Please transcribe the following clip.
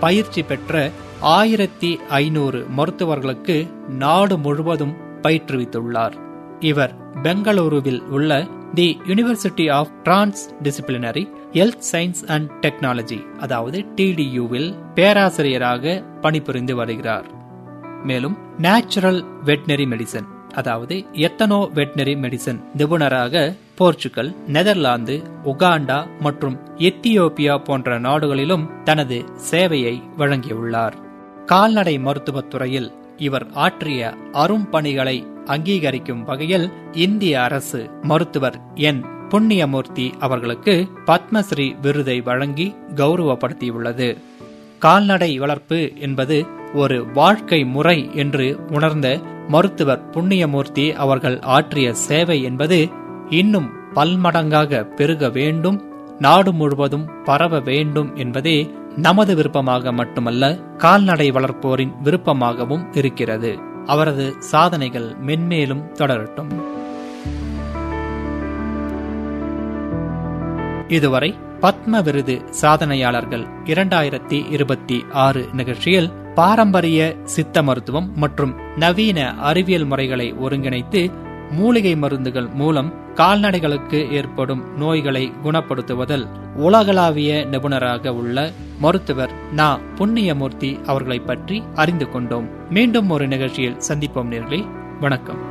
பயிற்சி பெற்ற ஆயிரத்தி ஐநூறு மருத்துவர்களுக்கு நாடு முழுவதும் பயிற்றுவித்துள்ளார் இவர் பெங்களூருவில் உள்ள the university of transdisciplinary health science and technology அதாவது டிடியூவில் பேராசிரியராக பணிபுரிந்து வருகிறார் மேலும் நேச்சுரல் வெட்னரி மெடிசன் அதாவது எத்தனோ வெட்னரி மெடிசன் நிபுணராக போர்ச்சுகல் நெதர்லாந்து உகாண்டா மற்றும் எத்தியோப்பியா போன்ற நாடுகளிலும் தனது சேவையை வழங்கியுள்ளார் கால்நடை மருத்துவத் துறையில் இவர் ஆற்றிய அரும்பணிகளை அங்கீகரிக்கும் வகையில் இந்திய அரசு மருத்துவர் என் புண்ணியமூர்த்தி அவர்களுக்கு பத்மஸ்ரீ விருதை வழங்கி கௌரவப்படுத்தியுள்ளது கால்நடை வளர்ப்பு என்பது ஒரு வாழ்க்கை முறை என்று உணர்ந்த மருத்துவர் புண்ணியமூர்த்தி அவர்கள் ஆற்றிய சேவை என்பது இன்னும் பல்மடங்காக பெருக வேண்டும் நாடு முழுவதும் பரவ வேண்டும் என்பதே நமது விருப்பமாக மட்டுமல்ல கால்நடை வளர்ப்போரின் விருப்பமாகவும் இருக்கிறது அவரது சாதனைகள் மென்மேலும் தொடரட்டும் இதுவரை பத்ம விருது சாதனையாளர்கள் இரண்டாயிரத்தி இருபத்தி ஆறு நிகழ்ச்சியில் பாரம்பரிய சித்த மருத்துவம் மற்றும் நவீன அறிவியல் முறைகளை ஒருங்கிணைத்து மூலிகை மருந்துகள் மூலம் கால்நடைகளுக்கு ஏற்படும் நோய்களை குணப்படுத்துவதில் உலகளாவிய நிபுணராக உள்ள மருத்துவர் நா புண்ணியமூர்த்தி அவர்களை பற்றி அறிந்து கொண்டோம் மீண்டும் ஒரு நிகழ்ச்சியில் சந்திப்போம் நேர்களே வணக்கம்